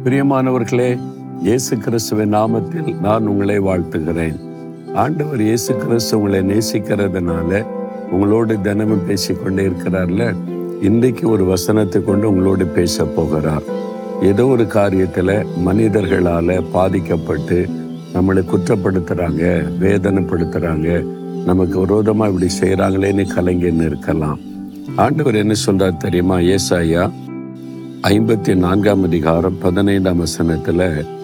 பிரியமானவர்களே இயேசு கிறிஸ்துவின் நாமத்தில் நான் உங்களை வாழ்த்துகிறேன் ஆண்டவர் இயேசு கிறிஸ்து உங்களை நேசிக்கிறதுனால உங்களோடு தினமும் பேசிக்கொண்டே இருக்கிறார்ல இன்றைக்கு ஒரு வசனத்தை கொண்டு உங்களோடு பேச போகிறார் ஏதோ ஒரு காரியத்துல மனிதர்களால பாதிக்கப்பட்டு நம்மளை குற்றப்படுத்துறாங்க வேதனைப்படுத்துறாங்க நமக்கு விரோதமா இப்படி செய்யறாங்களேன்னு கலைஞன்னு இருக்கலாம் ஆண்டவர் என்ன சொல்றார் தெரியுமா ஏசாயா ஐம்பத்தி நான்காம் அதிகாரம் பதினைந்தாம் வசனத்துல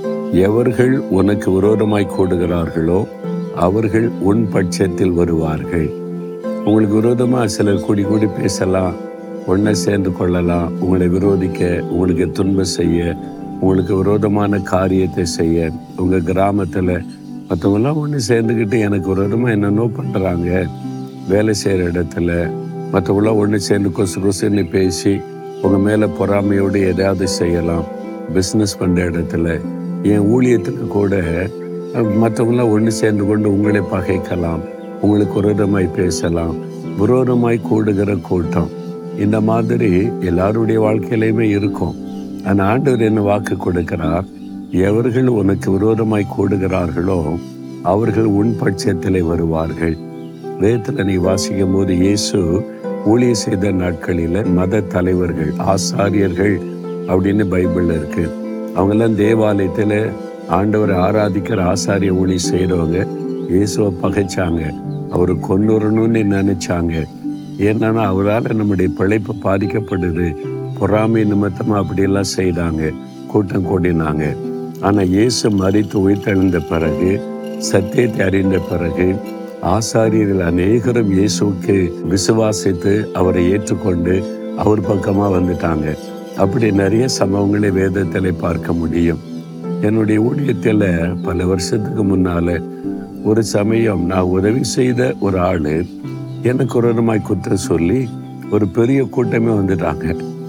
எவர்கள் உனக்கு விரோதமாய் கூடுகிறார்களோ அவர்கள் உன் பட்சத்தில் வருவார்கள் உங்களுக்கு விரோதமா சிலர் கூடி கூடி பேசலாம் ஒன்றை சேர்ந்து கொள்ளலாம் உங்களை விரோதிக்க உங்களுக்கு துன்பம் செய்ய உங்களுக்கு விரோதமான காரியத்தை செய்ய உங்க கிராமத்துல மற்றவங்களாம் ஒன்று சேர்ந்துக்கிட்டு எனக்கு விரோதமாக என்னென்னோ பண்ணுறாங்க வேலை செய்கிற இடத்துல மற்றவங்களாம் ஒன்று சேர்ந்து கொசு கொசுன்னு பேசி உங்கள் மேலே பொறாமையோடு எதையாவது செய்யலாம் பிஸ்னஸ் பண்ணுற இடத்துல என் ஊழியத்தில் கூட மற்றவங்களாம் ஒன்று சேர்ந்து கொண்டு உங்களை பகைக்கலாம் உங்களுக்கு விரோதமாய் பேசலாம் விரோதமாய் கூடுகிற கூட்டம் இந்த மாதிரி எல்லாருடைய வாழ்க்கையிலையுமே இருக்கும் அந்த ஆண்டவர் என்ன வாக்கு கொடுக்கிறார் எவர்கள் உனக்கு விரோதமாய் கூடுகிறார்களோ அவர்கள் உன் பட்சத்திலே வருவார்கள் வேதத்தில் நீ வாசிக்கும் போது இயேசு ஊழிய செய்த நாட்களில் மத தலைவர்கள் ஆசாரியர்கள் அப்படின்னு பைபிள்ல இருக்கு அவங்கெல்லாம் தேவாலயத்தில் ஆண்டவரை ஆராதிக்கிற ஆசாரிய ஊழி செய்கிறவங்க இயேசுவை பகைச்சாங்க அவரு கொண்டுறணும்னு நினைச்சாங்க ஏன்னா அவரால் நம்முடைய பிழைப்பு பாதிக்கப்படுது பொறாமை நிமித்தமா அப்படியெல்லாம் செய்தாங்க கூட்டம் கூடினாங்க ஆனா இயேசு மறித்து உயிர்த்தெழுந்த பிறகு சத்தியத்தை அறிந்த பிறகு ஆசாரியர்கள் அநேகரும் இயேசுக்கு விசுவாசித்து அவரை ஏற்றுக்கொண்டு அவர் பக்கமா வந்துட்டாங்க அப்படி நிறைய சம்பவங்களை வேதத்தில் பார்க்க முடியும் என்னுடைய ஊழியத்தில் பல வருஷத்துக்கு முன்னால ஒரு சமயம் நான் உதவி செய்த ஒரு ஆளு எனக்கு ஒரு குற்றம் சொல்லி ஒரு பெரிய கூட்டமே வந்துட்டாங்க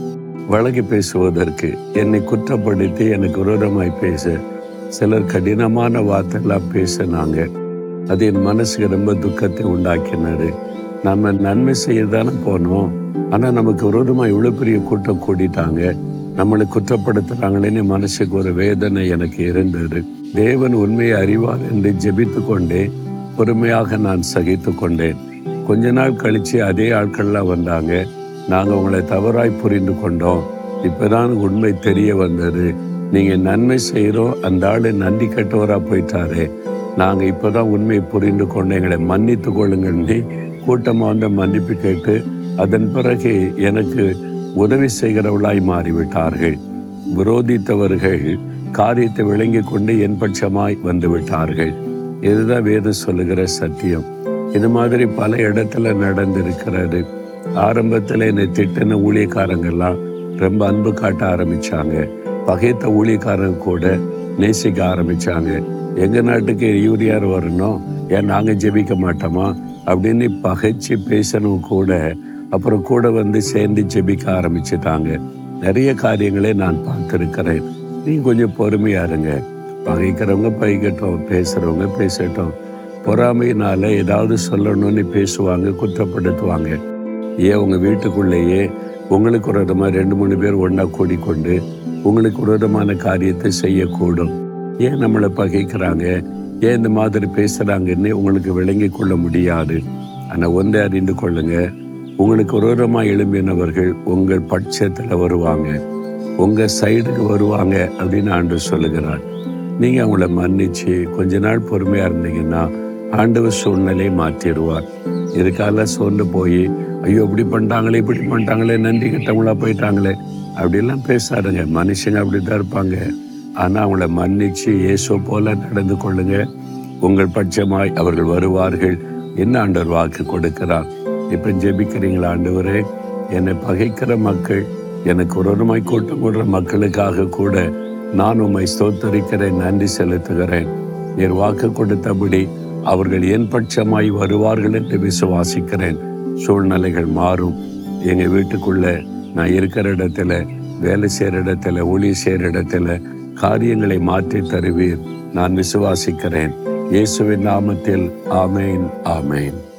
வழக்கு பேசுவதற்கு என்னை குற்றப்படுத்தி எனக்கு விரோதமாய் பேச சிலர் கடினமான வார்த்தைலாம் பேசினாங்க அது என் மனசுக்கு ரொம்ப துக்கத்தை உண்டாக்கினாரு நம்ம நன்மை செய்ய தானே போனோம் ஆனால் நமக்கு விரோதமாக இவ்வளோ பெரிய கூட்டம் கூடிட்டாங்க நம்மளை குற்றப்படுத்துறாங்களேன்னு மனசுக்கு ஒரு வேதனை எனக்கு இருந்தது தேவன் உண்மையை அறிவார் என்று ஜெபித்து கொண்டே பொறுமையாக நான் சகித்து கொண்டேன் கொஞ்ச நாள் கழிச்சு அதே ஆட்கள்லாம் வந்தாங்க நாங்கள் உங்களை தவறாய் புரிந்து கொண்டோம் இப்பதான் உண்மை தெரிய வந்தது நீங்க நன்மை செய்கிறோம் அந்த ஆளு நன்றி கெட்டவரா போயிட்டாரு நாங்க இப்பதான் உண்மையை புரிந்து கொண்டு எங்களை மன்னித்து கொள்ளுங்கன்னு கூட்டமா வந்து மன்னிப்பு கேட்டு அதன் பிறகு எனக்கு உதவி செய்கிறவளாய் மாறிவிட்டார்கள் விரோதித்தவர்கள் காரியத்தை விளங்கி கொண்டு என் பட்சமாய் வந்து விட்டார்கள் இதுதான் வேதம் சொல்லுகிற சத்தியம் இது மாதிரி பல இடத்துல நடந்திருக்கிறது ஆரம்பத்தில் என்னை திட்டின ஊழியக்காரங்கெல்லாம் ரொம்ப அன்பு காட்ட ஆரம்பிச்சாங்க பகைத்த ஊழியக்காரங்க கூட நேசிக்க ஆரம்பிச்சாங்க எங்க நாட்டுக்கு யூரியார் வரணும் ஏன் நாங்க ஜெபிக்க மாட்டோமா அப்படின்னு பகைச்சு பேசணும் கூட அப்புறம் கூட வந்து சேர்ந்து ஜெபிக்க ஆரம்பிச்சுட்டாங்க நிறைய காரியங்களை நான் பார்த்துருக்கிறேன் நீ கொஞ்சம் பொறுமையா இருங்க பகைக்கிறவங்க பகைக்கட்டும் பேசுறவங்க பேசட்டும் பொறாமையினால ஏதாவது சொல்லணும்னு பேசுவாங்க குற்றப்படுத்துவாங்க ஏன் உங்க வீட்டுக்குள்ளேயே உங்களுக்கு ஒரு விதமா ரெண்டு மூணு பேர் ஒன்னா கூடிக்கொண்டு உங்களுக்கு ஒரு விதமான காரியத்தை செய்யக்கூடும் ஏன் நம்மளை பகைக்கிறாங்க ஏன் இந்த மாதிரி பேசுறாங்கன்னு உங்களுக்கு விளங்கி கொள்ள முடியாது ஆனா ஒன்றை அறிந்து கொள்ளுங்க உங்களுக்கு விரோதமா எழும்பினவர்கள் உங்கள் பட்சத்துல வருவாங்க உங்க சைடுக்கு வருவாங்க அப்படின்னு ஆண்டு சொல்லுகிறார் நீங்க அவங்கள மன்னிச்சு கொஞ்ச நாள் பொறுமையா இருந்தீங்கன்னா ஆண்டவர் சூழ்நிலையை மாற்றிடுவார் இதுக்கால சோர்ந்து போய் ஐயோ இப்படி பண்ணிட்டாங்களே இப்படி பண்ணிட்டாங்களே நன்றி கிட்டவங்களா போயிட்டாங்களே அப்படிலாம் பேசாதுங்க மனுஷங்க அப்படித்தான் இருப்பாங்க ஆனா அவங்கள மன்னிச்சு ஏசோ போல நடந்து கொள்ளுங்க உங்கள் பட்சமாய் அவர்கள் வருவார்கள் என்ன ஆண்டவர் வாக்கு கொடுக்கிறார் இப்ப ஜெபிக்கிறீங்களா ஆண்டவரே என்னை பகைக்கிற மக்கள் எனக்கு உரமாய் கூட்டம் கூடுற மக்களுக்காக கூட நான் உம்மை ஸ்தோத்தரிக்கிறேன் நன்றி செலுத்துகிறேன் என் வாக்கு கொடுத்தபடி அவர்கள் என் பட்சமாய் வருவார்கள் என்று விசுவாசிக்கிறேன் சூழ்நிலைகள் மாறும் எங்க வீட்டுக்குள்ள நான் இருக்கிற இடத்துல வேலை செய்யற இடத்துல ஒளி செய்யற இடத்துல காரியங்களை மாற்றி தருவீர் நான் விசுவாசிக்கிறேன் இயேசுவின் நாமத்தில் ஆமேன் ஆமேன்